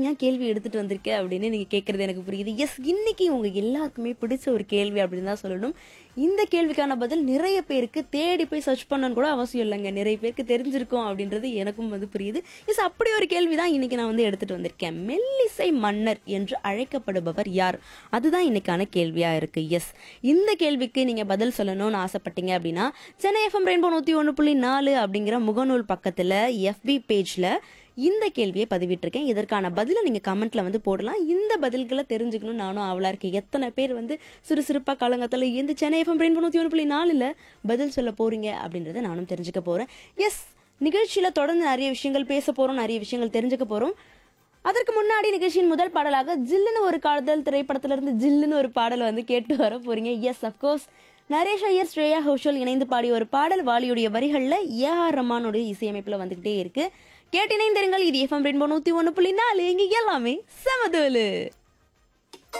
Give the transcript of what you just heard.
அருமையா கேள்வி எடுத்துட்டு வந்திருக்க அப்படின்னு நீங்க கேட்கறது எனக்கு புரியுது எஸ் இன்னைக்கு உங்க எல்லாருக்குமே பிடிச்ச ஒரு கேள்வி அப்படின்னு தான் சொல்லணும் இந்த கேள்விக்கான பதில் நிறைய பேருக்கு தேடி போய் சர்ச் பண்ணணும்னு கூட அவசியம் இல்லைங்க நிறைய பேருக்கு தெரிஞ்சிருக்கும் அப்படின்றது எனக்கும் வந்து புரியுது எஸ் அப்படி ஒரு கேள்வி தான் இன்னைக்கு நான் வந்து எடுத்துட்டு வந்திருக்கேன் மெல்லிசை மன்னர் என்று அழைக்கப்படுபவர் யார் அதுதான் இன்னைக்கான கேள்வியா இருக்கு எஸ் இந்த கேள்விக்கு நீங்க பதில் சொல்லணும்னு ஆசைப்பட்டீங்க அப்படின்னா சென்னை எஃப்எம் ரெயின்போ நூத்தி ஒன்று புள்ளி நாலு அப்படிங்கிற முகநூல் பக்கத்துல எஃபி பேஜ்ல இந்த கேள்வியை பதிவிட்டிருக்கேன் இதற்கான பதிலை நீங்க கமெண்ட்ல வந்து போடலாம் இந்த பதில்களை தெரிஞ்சுக்கணும் நானும் அவளா இருக்கேன் எத்தனை பேர் வந்து சுறுசுறுப்பா காலங்கத்தில் இந்த சென்னை எஃப்எம் ரெயின்போ நூத்தி ஒன்று புள்ளி நாலுல பதில் சொல்ல போறீங்க அப்படின்றத நானும் தெரிஞ்சுக்க போறேன் எஸ் நிகழ்ச்சியில தொடர்ந்து நிறைய விஷயங்கள் பேச போறோம் நிறைய விஷயங்கள் தெரிஞ்சுக்க போறோம் அதற்கு முன்னாடி நிகழ்ச்சியின் முதல் பாடலாக ஜில்லுன்னு ஒரு காதல் திரைப்படத்துல இருந்து ஜில்லுன்னு ஒரு பாடல் வந்து கேட்டு வர போறீங்க எஸ் அப்கோர்ஸ் நரேஷ் ஐயர் ஸ்ரேயா ஹோஷல் இணைந்து பாடிய ஒரு பாடல் வாலியுடைய வரிகள்ல ஏ ஆர் ரமானுடைய இசையமைப்புல வந்துகிட்டே இருக்கு கேட்டிணைந்திருங்கள் இது எஃப்எம் ரெயின்போ நூத்தி ஒன்று புள்ளி நாலு இங்க எல்லாமே சமதோலு